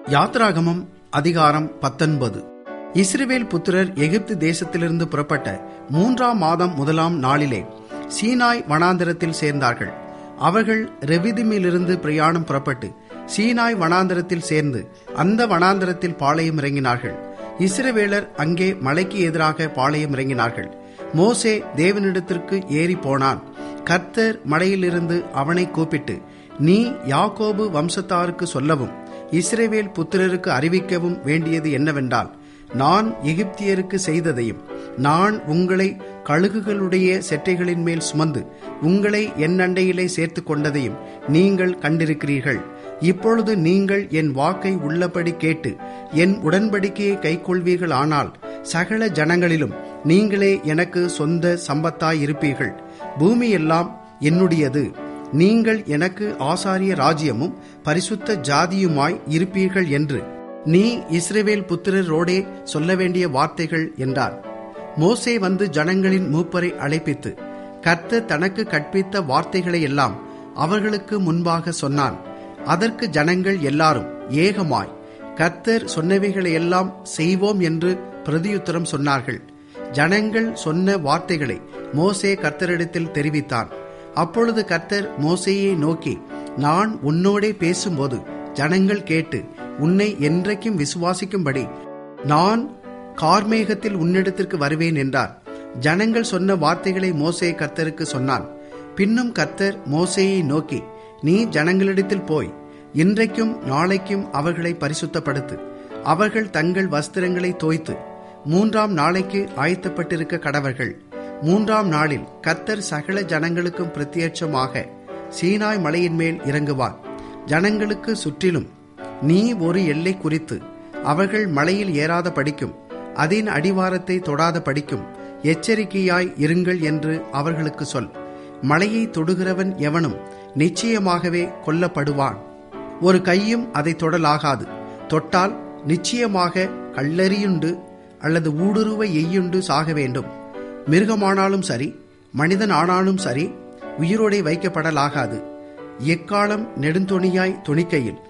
யாத்ராகமம் அதிகாரம் பத்தொன்பது இஸ்ரவேல் புத்திரர் எகிப்து தேசத்திலிருந்து புறப்பட்ட மூன்றாம் மாதம் முதலாம் நாளிலே சீனாய் வனாந்தரத்தில் சேர்ந்தார்கள் அவர்கள் ரெவிதிமிலிருந்து பிரயாணம் புறப்பட்டு சீனாய் வனாந்தரத்தில் சேர்ந்து அந்த வனாந்தரத்தில் பாளையம் இறங்கினார்கள் இஸ்ரவேலர் அங்கே மலைக்கு எதிராக பாளையம் இறங்கினார்கள் மோசே தேவனிடத்திற்கு ஏறி போனான் கர்த்தர் மலையிலிருந்து அவனை கூப்பிட்டு நீ யாக்கோபு வம்சத்தாருக்கு சொல்லவும் இஸ்ரேவேல் புத்திரருக்கு அறிவிக்கவும் வேண்டியது என்னவென்றால் நான் எகிப்தியருக்கு செய்ததையும் நான் உங்களை கழுகுகளுடைய செட்டைகளின் மேல் சுமந்து உங்களை என் அண்டையிலே சேர்த்து கொண்டதையும் நீங்கள் கண்டிருக்கிறீர்கள் இப்பொழுது நீங்கள் என் வாக்கை உள்ளபடி கேட்டு என் உடன்படிக்கையை கைக்கொள்வீர்கள் ஆனால் சகல ஜனங்களிலும் நீங்களே எனக்கு சொந்த சம்பத்தாயிருப்பீர்கள் பூமியெல்லாம் என்னுடையது நீங்கள் எனக்கு ஆசாரிய ராஜ்யமும் பரிசுத்த ஜாதியுமாய் இருப்பீர்கள் என்று நீ இஸ்ரேவேல் புத்திரரோடே சொல்ல வேண்டிய வார்த்தைகள் என்றார் மோசே வந்து ஜனங்களின் மூப்பரை அழைப்பித்து கர்த்தர் தனக்கு கற்பித்த வார்த்தைகளை எல்லாம் அவர்களுக்கு முன்பாக சொன்னான் அதற்கு ஜனங்கள் எல்லாரும் ஏகமாய் கர்த்தர் சொன்னவைகளை எல்லாம் செய்வோம் என்று பிரதியுத்தரம் சொன்னார்கள் ஜனங்கள் சொன்ன வார்த்தைகளை மோசே கர்த்தரிடத்தில் தெரிவித்தான் அப்பொழுது கர்த்தர் மோசேயை நோக்கி நான் உன்னோடே பேசும்போது ஜனங்கள் கேட்டு உன்னை என்றைக்கும் விசுவாசிக்கும்படி நான் கார்மேகத்தில் உன்னிடத்திற்கு வருவேன் என்றார் ஜனங்கள் சொன்ன வார்த்தைகளை மோசே கர்த்தருக்கு சொன்னான் பின்னும் கர்த்தர் மோசேயை நோக்கி நீ ஜனங்களிடத்தில் போய் இன்றைக்கும் நாளைக்கும் அவர்களை பரிசுத்தப்படுத்து அவர்கள் தங்கள் வஸ்திரங்களை தோய்த்து மூன்றாம் நாளைக்கு ஆயத்தப்பட்டிருக்க கடவர்கள் மூன்றாம் நாளில் கர்த்தர் சகல ஜனங்களுக்கும் பிரத்யட்சமாக சீனாய் மலையின் மேல் இறங்குவார் ஜனங்களுக்கு சுற்றிலும் நீ ஒரு எல்லை குறித்து அவர்கள் மலையில் ஏறாத படிக்கும் அதன் அடிவாரத்தை தொடாத படிக்கும் எச்சரிக்கையாய் இருங்கள் என்று அவர்களுக்கு சொல் மலையை தொடுகிறவன் எவனும் நிச்சயமாகவே கொல்லப்படுவான் ஒரு கையும் அதை தொடலாகாது தொட்டால் நிச்சயமாக கல்லறியுண்டு அல்லது ஊடுருவ எய்யுண்டு சாக வேண்டும் மிருகமானாலும் சரி மனிதன் ஆனாலும் சரி உயிரோடே வைக்கப்படலாகாது எக்காலம் நெடுந்தொணியாய் துணிக்கையில்